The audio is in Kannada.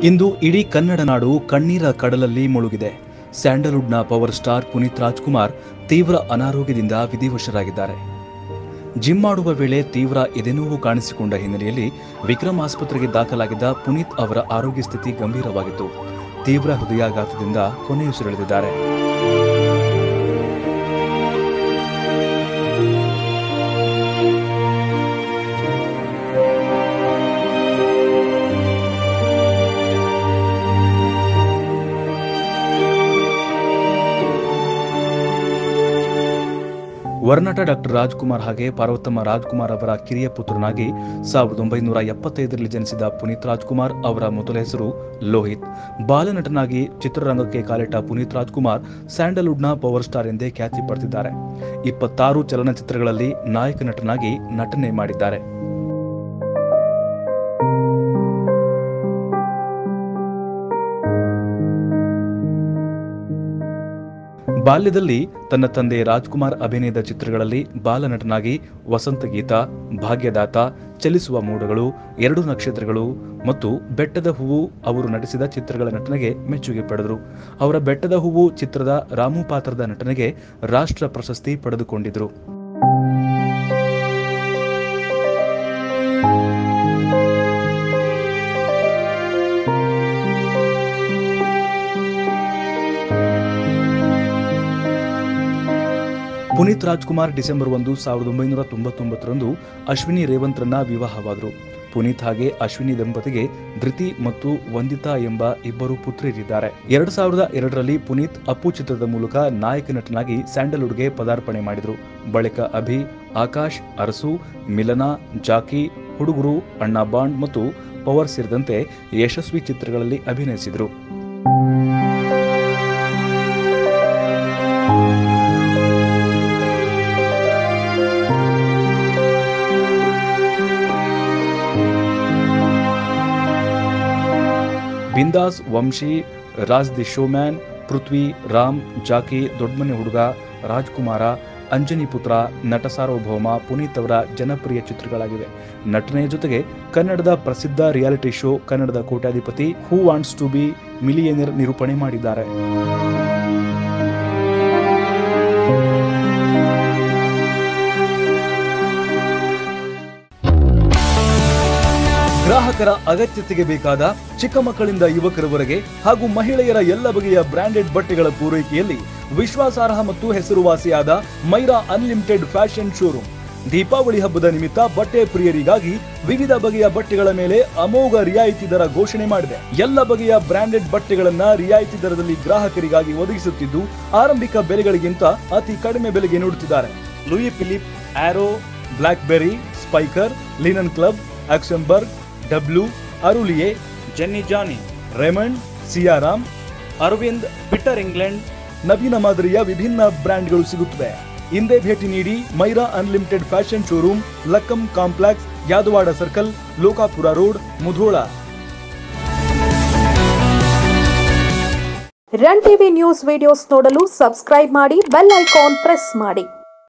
ಇಂದು ಇಡೀ ಕನ್ನಡ ನಾಡು ಕಣ್ಣೀರ ಕಡಲಲ್ಲಿ ಮುಳುಗಿದೆ ಸ್ಯಾಂಡಲ್ವುಡ್ನ ಪವರ್ ಸ್ಟಾರ್ ಪುನೀತ್ ರಾಜ್ಕುಮಾರ್ ತೀವ್ರ ಅನಾರೋಗ್ಯದಿಂದ ವಿಧಿವಶರಾಗಿದ್ದಾರೆ ಜಿಮ್ ಮಾಡುವ ವೇಳೆ ತೀವ್ರ ಎದೆನೋವು ಕಾಣಿಸಿಕೊಂಡ ಹಿನ್ನೆಲೆಯಲ್ಲಿ ವಿಕ್ರಮ್ ಆಸ್ಪತ್ರೆಗೆ ದಾಖಲಾಗಿದ್ದ ಪುನೀತ್ ಅವರ ಆರೋಗ್ಯ ಸ್ಥಿತಿ ಗಂಭೀರವಾಗಿತ್ತು ತೀವ್ರ ಹೃದಯಾಘಾತದಿಂದ ಕೊನೆಯುಸಿರೆಳೆದಿದ್ದಾರೆ ವರ್ನಟ ಡಾಕ್ಟರ್ ರಾಜ್ಕುಮಾರ್ ಹಾಗೆ ಪಾರ್ವತಮ್ಮ ರಾಜ್ಕುಮಾರ್ ಅವರ ಕಿರಿಯ ಪುತ್ರನಾಗಿ ಸಾವಿರದ ಒಂಬೈನೂರ ಎಪ್ಪತ್ತೈದರಲ್ಲಿ ಜನಿಸಿದ ಪುನೀತ್ ರಾಜ್ಕುಮಾರ್ ಅವರ ಮೊದಲ ಹೆಸರು ಲೋಹಿತ್ ಬಾಲನಟನಾಗಿ ಚಿತ್ರರಂಗಕ್ಕೆ ಕಾಲಿಟ್ಟ ಪುನೀತ್ ರಾಜ್ಕುಮಾರ್ ಸ್ಯಾಂಡಲ್ವುಡ್ನ ಪವರ್ ಸ್ಟಾರ್ ಎಂದೇ ಖ್ಯಾತಿ ಪಡೆದಿದ್ದಾರೆ ಇಪ್ಪತ್ತಾರು ಚಲನಚಿತ್ರಗಳಲ್ಲಿ ನಾಯಕ ನಟನಾಗಿ ನಟನೆ ಮಾಡಿದ್ದಾರೆ ಬಾಲ್ಯದಲ್ಲಿ ತನ್ನ ತಂದೆ ರಾಜ್ಕುಮಾರ್ ಅಭಿನಯದ ಚಿತ್ರಗಳಲ್ಲಿ ಬಾಲನಟನಾಗಿ ವಸಂತಗೀತ ಭಾಗ್ಯದಾತ ಚಲಿಸುವ ಮೋಡಗಳು ಎರಡು ನಕ್ಷತ್ರಗಳು ಮತ್ತು ಬೆಟ್ಟದ ಹೂವು ಅವರು ನಟಿಸಿದ ಚಿತ್ರಗಳ ನಟನೆಗೆ ಮೆಚ್ಚುಗೆ ಪಡೆದರು ಅವರ ಬೆಟ್ಟದ ಹೂವು ಚಿತ್ರದ ರಾಮು ಪಾತ್ರದ ನಟನೆಗೆ ರಾಷ್ಟ್ರ ಪ್ರಶಸ್ತಿ ಪಡೆದುಕೊಂಡಿದ್ರು ಪುನೀತ್ ರಾಜ್ಕುಮಾರ್ ಡಿಸೆಂಬರ್ ಒಂದು ಸಾವಿರದ ಒಂಬೈನೂರ ತೊಂಬತ್ತೊಂಬತ್ತರಂದು ಅಶ್ವಿನಿ ರೇವಂತ್ರನ್ನ ವಿವಾಹವಾದರು ಪುನೀತ್ ಹಾಗೆ ಅಶ್ವಿನಿ ದಂಪತಿಗೆ ಧೃತಿ ಮತ್ತು ವಂದಿತಾ ಎಂಬ ಇಬ್ಬರು ಪುತ್ರಿಯರಿದ್ದಾರೆ ಎರಡ್ ಸಾವಿರದ ಎರಡರಲ್ಲಿ ಪುನೀತ್ ಅಪ್ಪು ಚಿತ್ರದ ಮೂಲಕ ನಾಯಕ ನಟನಾಗಿ ಸ್ಯಾಂಡಲ್ವುಡ್ಗೆ ಪದಾರ್ಪಣೆ ಮಾಡಿದರು ಬಳಿಕ ಅಭಿ ಆಕಾಶ್ ಅರಸು ಮಿಲನ ಜಾಕಿ ಹುಡುಗರು ಅಣ್ಣಾ ಬಾಂಡ್ ಮತ್ತು ಪವರ್ ಸೇರಿದಂತೆ ಯಶಸ್ವಿ ಚಿತ್ರಗಳಲ್ಲಿ ಅಭಿನಯಿಸಿದರು Bindaas Vamshi Raj the showman Prithvi Ram Jackie Doddmane Hudga Rajakumara Anjani ಪುತ್ರ ನಟ ಸಾರ್ವಭೌಮ ಪುನೀತ್ ಅವರ ಜನಪ್ರಿಯ ಚಿತ್ರಗಳಾಗಿವೆ ನಟನೆಯ ಜೊತೆಗೆ ಕನ್ನಡದ ಪ್ರಸಿದ್ಧ ರಿಯಾಲಿಟಿ ಶೋ ಕನ್ನಡದ ಕೋಟ್ಯಾಧಿಪತಿ who wants to be millionaire ನಿರೂಪಣೆ ಮಾಡಿದ್ದಾರೆ ಗ್ರಾಹಕರ ಅಗತ್ಯತೆಗೆ ಬೇಕಾದ ಚಿಕ್ಕ ಮಕ್ಕಳಿಂದ ಯುವಕರವರೆಗೆ ಹಾಗೂ ಮಹಿಳೆಯರ ಎಲ್ಲ ಬಗೆಯ ಬ್ರಾಂಡೆಡ್ ಬಟ್ಟೆಗಳ ಪೂರೈಕೆಯಲ್ಲಿ ವಿಶ್ವಾಸಾರ್ಹ ಮತ್ತು ಹೆಸರುವಾಸಿಯಾದ Myra unlimited fashion showroom Deepavali ಹಬ್ಬದ ನಿಮಿತ್ತ ಬಟ್ಟೆ ಪ್ರಿಯರಿಗಾಗಿ ವಿವಿಧ ಬಗೆಯ ಬಟ್ಟೆಗಳ ಮೇಲೆ ಅಮೋಘ ರಿಯಾಯಿತಿ ದರ ಘೋಷಣೆ ಮಾಡಿದೆ ಎಲ್ಲ ಬಗೆಯ ಬ್ರಾಂಡೆಡ್ ಬಟ್ಟೆಗಳನ್ನ ರಿಯಾಯಿತಿ ದರದಲ್ಲಿ ಗ್ರಾಹಕರಿಗಾಗಿ ಒದಗಿಸುತ್ತಿದ್ದು ಆರಂಭಿಕ ಬೆಲೆಗಳಿಗಿಂತ ಅತಿ ಕಡಿಮೆ ಬೆಲೆಗೆ ನೀಡುತ್ತಿದ್ದಾರೆ Louis Philippe Arrow Blackberry Spykar Linen Club Oxemberg W Aurelia Jenny Johnny Raymond Siyaram Arvind Peter England ನವೀನ ಮಾದರಿಯ ವಿಭಿನ್ನ ಬ್ರ್ಯಾಂಡ್ಗಳು ಸಿಗುತ್ತವೆ ಹಿಂದೆ ಭೇಟಿ ನೀಡಿ Myra unlimited fashion showroom Lakkam complex Yadawad circle Lokapur road Mudhol run TV news videos ನೋಡಲು ಸಬ್ಸ್ಕ್ರೈಬ್ ಮಾಡಿ ಬೆಲ್ ಐಕಾನ್ ಪ್ರೆಸ್ ಮಾಡಿ